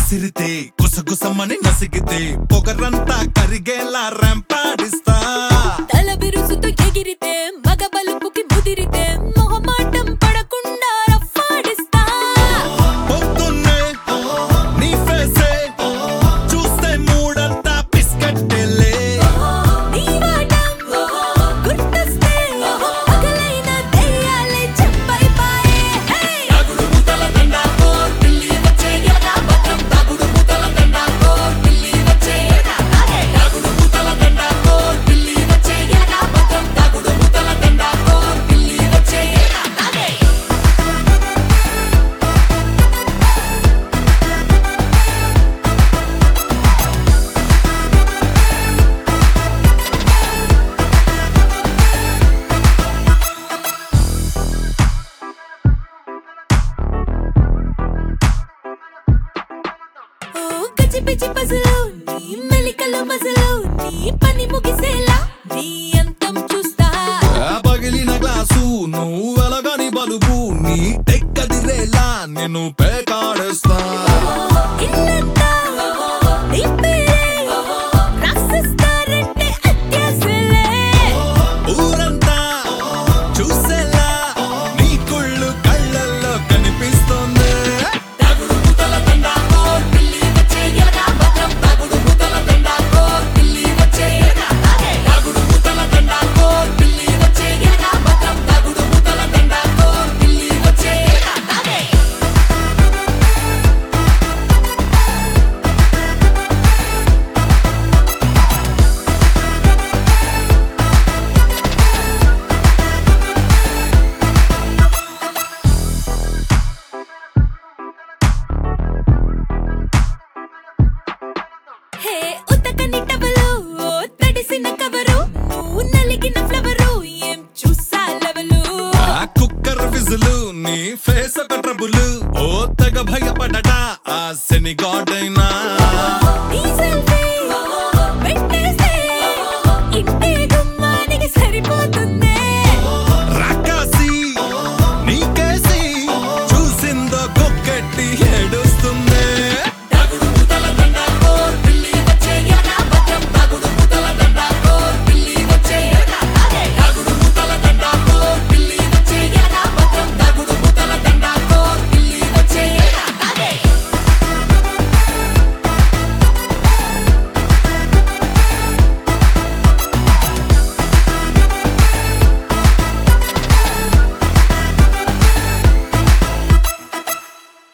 విసిరితే గుసగుసమని నసిగితే పొగరంతా కరిగేలా రంపాడిస్తా తల బిరుసుతో ఎగిరితే మగ బలుపుకి ముదిరితే మొహమాటం పడకుండా రఫాడిస్తా పొద్దున్నే నీ ఫేసే చూస్తే మూడంతా పిస్కట్టెలే నీ వాటం గుర్తొస్తే పగలైన దెయ్యాలే చెప్పైపాయే ఓ గచ్చి పిచ్చి పజలు నీ మెలికలు మజలు నీ పని ముగిసేలా నీ అంతం చూస్తా ఆ పగిలిన గ్లాసు నువ్వు వెలగని బలుపు నీ తెక్కదిరేలా నేను పేకాడేస్తా ఇల్లంతా నీ పేరే రాసిస్తారంటే అత్యాసలే ఊరంతా చూసేలా నీ కుళ్ళు కళ్ళల్లో కనిపిస్తోంది హే ఉతకని టవలు ఓ తడిసిన కవరు నువ్వు నలిగిన ఫ్లవరు ఏం చూసా లెవలు ఆ కుక్కర్ విజులు నీ ఫేస్ ఒక ట్రబుల్ ఓ తెగ భయపడటా ఆ శని గాడైనా నీ సెల్ఫీ పెట్టేస్తే ఇంటి గుమ్మానికి సరిపోతుంది